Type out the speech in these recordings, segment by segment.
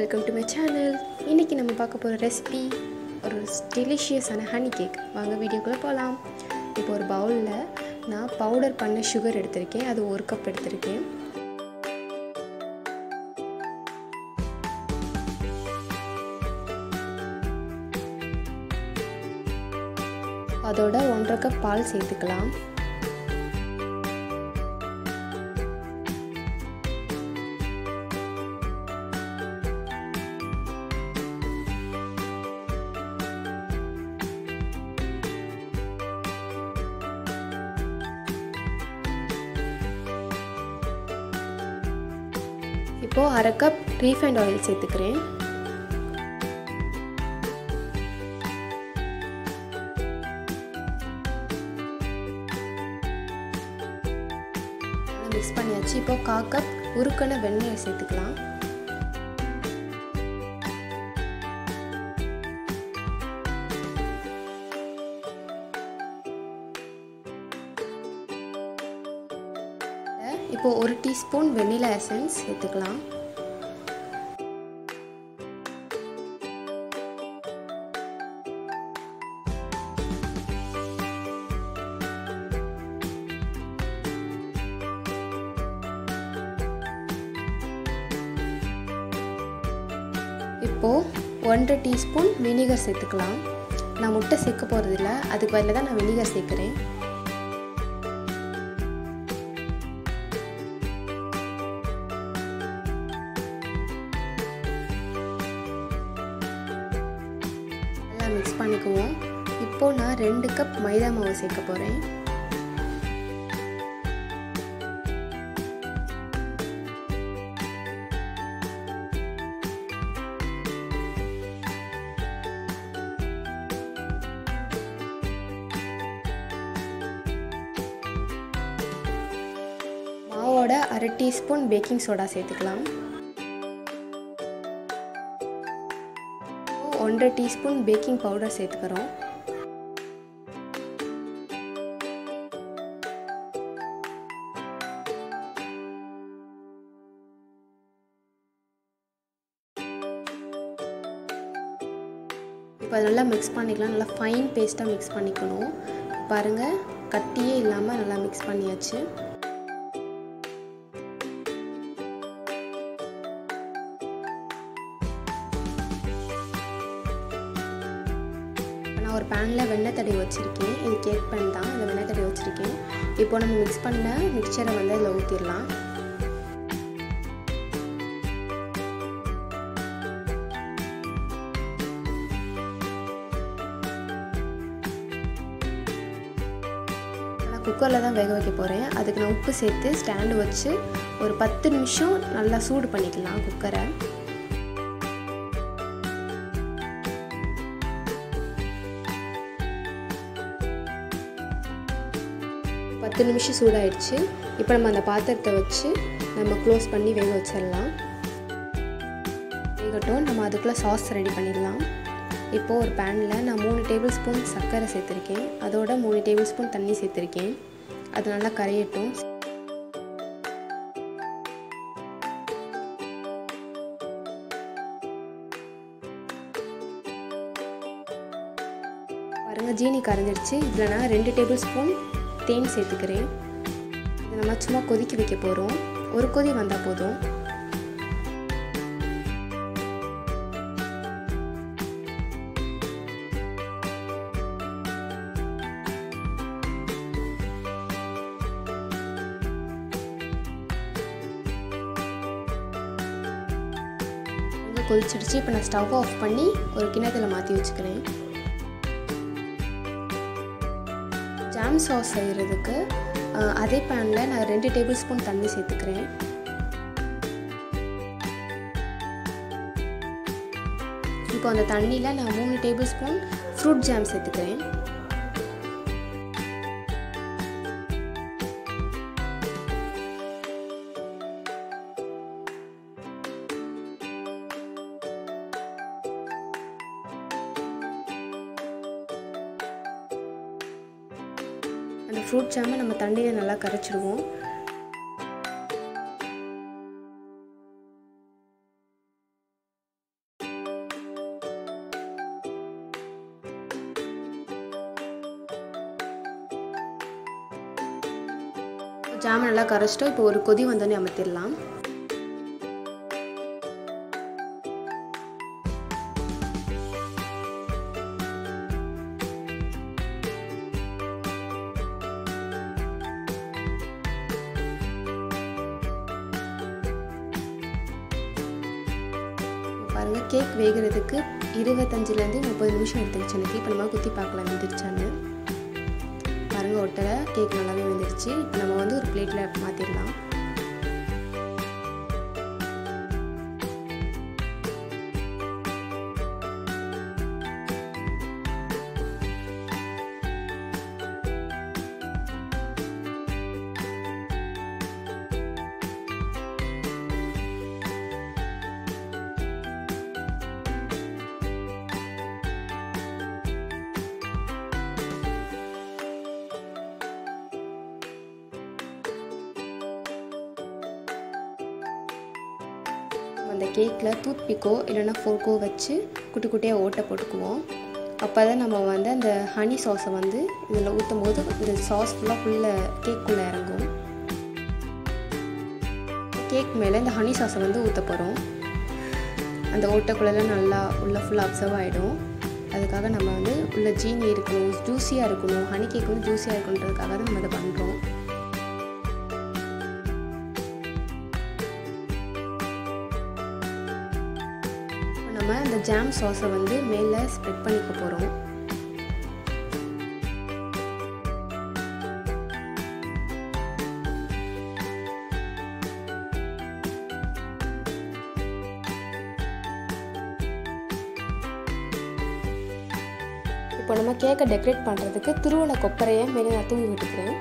welcome to my channel இன்றைக்கி நம்ம பார்க்க போகிற ரெசிபி ஒரு டெலிஷியஸான ஹனி கேக் வாங்க வீடியோக்குள்ளே போகலாம் இப்போ ஒரு பவுலில் நான் பவுடர் பண்ண சுகர் எடுத்திருக்கேன் அது ஒரு கப் எடுத்திருக்கேன் அதோட ஒன்றரை கப் பால் சேர்த்துக்கலாம் இப்போது அரை கப் ரீஃபைண்ட் ஆயில் சேர்த்துக்கிறேன் மிக்ஸ் பண்ணியாச்சு இப்போ கா கப் உருக்கன வெண்ணெயை சேர்த்துக்கலாம் இப்போ ஒரு டீஸ்பூன் வெண்ணிலா எசன்ஸ் சேர்த்துக்கலாம் இப்போது ஒன்றரை டீஸ்பூன் வினிகர் சேர்த்துக்கலாம் நான் முட்டை சேர்க்க போகிறதில்ல அதுக்கு பதிலாக தான் நான் வினிகர் சேர்க்குறேன் நல்லா மிக்ஸ் பண்ணிக்குவோம் இப்போது நான் ரெண்டு கப் மைதா மாவு சேர்க்க போகிறேன் மாவோட அரை டீஸ்பூன் பேக்கிங் சோடா சேர்த்துக்கலாம் ஒன்றரை டீஸ்பூன் பேக்கிங் பவுடர் சேர்த்துக்கிறோம் இப்போ நல்லா மிக்ஸ் பண்ணிக்கலாம் நல்லா ஃபைன் பேஸ்ட்டாக மிக்ஸ் பண்ணிக்கணும் பாருங்கள் கட்டியே இல்லாமல் நல்லா மிக்ஸ் பண்ணியாச்சு நான் ஒரு பேனில் வெண்ணெய் தடவி வச்சுருக்கேன் இது கேக் பேன் தான் இந்த வெண்ணெய் தடவி வச்சுருக்கேன் இப்போ நம்ம மிக்ஸ் பண்ண மிக்சரை வந்து அதில் ஊற்றிடலாம் நான் குக்கரில் தான் வேக வைக்க போகிறேன் அதுக்கு நான் உப்பு சேர்த்து ஸ்டாண்டு வச்சு ஒரு பத்து நிமிஷம் நல்லா சூடு பண்ணிக்கலாம் குக்கரை பத்து நிமிஷம் சூடாயிடுச்சு இப்போ நம்ம அந்த பாத்திரத்தை வச்சு நம்ம க்ளோஸ் பண்ணி வேக வச்சிடலாம் வேகட்டும் நம்ம அதுக்குள்ளே சாஸ் ரெடி பண்ணிடலாம் இப்போது ஒரு பேனில் நான் மூணு டேபிள் ஸ்பூன் சர்க்கரை சேர்த்துருக்கேன் அதோட மூணு டேபிள் ஸ்பூன் தண்ணி சேர்த்துருக்கேன் அது நல்லா கரையட்டும் பாருங்கள் ஜீனி கரைஞ்சிருச்சு இதில் நான் ரெண்டு டேபிள் ஸ்பூன் தேன் சேர்த்துக்கிறேன் இதை நம்ம சும்மா கொதிக்க வைக்க போகிறோம் ஒரு கொதி வந்தால் போதும் கொதிச்சிடுச்சு இப்போ நான் ஸ்டவ் ஆஃப் பண்ணி ஒரு கிணத்துல மாற்றி வச்சுக்கிறேன் ஜாம் சாஸ் செய்கிறதுக்கு அதே பேனில் நான் ரெண்டு டேபிள் ஸ்பூன் தண்ணி சேர்த்துக்கிறேன் இப்போ அந்த தண்ணியில் நான் மூணு டேபிள் ஸ்பூன் ஃப்ரூட் ஜாம் சேர்த்துக்கிறேன் அந்த ஃப்ரூட் ஜாமை நம்ம தண்ணியில் நல்லா கரைச்சிடுவோம் ஜாம் நல்லா கரைச்சிட்டோம் இப்போ ஒரு கொதி வந்தோடனே அமர்த்திடலாம் பாருங்கள் கேக் வேகிறதுக்கு இருபத்தஞ்சிலேருந்து முப்பது நிமிஷம் எடுத்துக்கிச்சு எனக்கு இப்போ நம்ம குத்தி பார்க்கலாம் வெந்துருச்சான்னு பாருங்கள் ஒட்டலை கேக் நல்லாவே வெந்துருச்சு இப்போ நம்ம வந்து ஒரு பிளேட்டில் மாற்றிடலாம் அந்த கேக்கில் டூத் பிக்கோ இல்லைன்னா ஃபோர்க்கோ வச்சு குட்டி குட்டியாக ஓட்டை போட்டுக்குவோம் அப்போ தான் நம்ம வந்து அந்த ஹனி சாஸை வந்து இதில் ஊற்றும் போது இந்த சாஸ் ஃபுல்லாக ஃபுல்லாக கேக்குள்ளே இறங்கும் கேக் மேலே இந்த ஹனி சாஸை வந்து ஊற்ற போகிறோம் அந்த ஓட்டைக்குள்ளெல்லாம் நல்லா உள்ளே ஃபுல்லாக அப்சர்வ் ஆகிடும் அதுக்காக நம்ம வந்து உள்ள ஜீனி இருக்கணும் ஜூஸியாக இருக்கணும் ஹனி கேக் வந்து ஜூஸியாக இருக்கணுன்றதுக்காக தான் நம்ம இதை பண்ணுறோம் நம்ம அந்த ஜாம் சாஸை வந்து மேலே ஸ்ப்ரெட் பண்ணிக்க போகிறோம் இப்போ நம்ம கேக்கை டெக்கரேட் பண்ணுறதுக்கு துருவன கொப்பரையை மேலே நான் தூவி விட்டுக்கிறேன்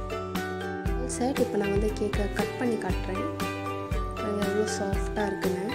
சைட் இப்போ நான் வந்து கேக்கை கட் பண்ணி காட்டுறேன் அது எவ்வளோ சாஃப்டாக இருக்குன்னு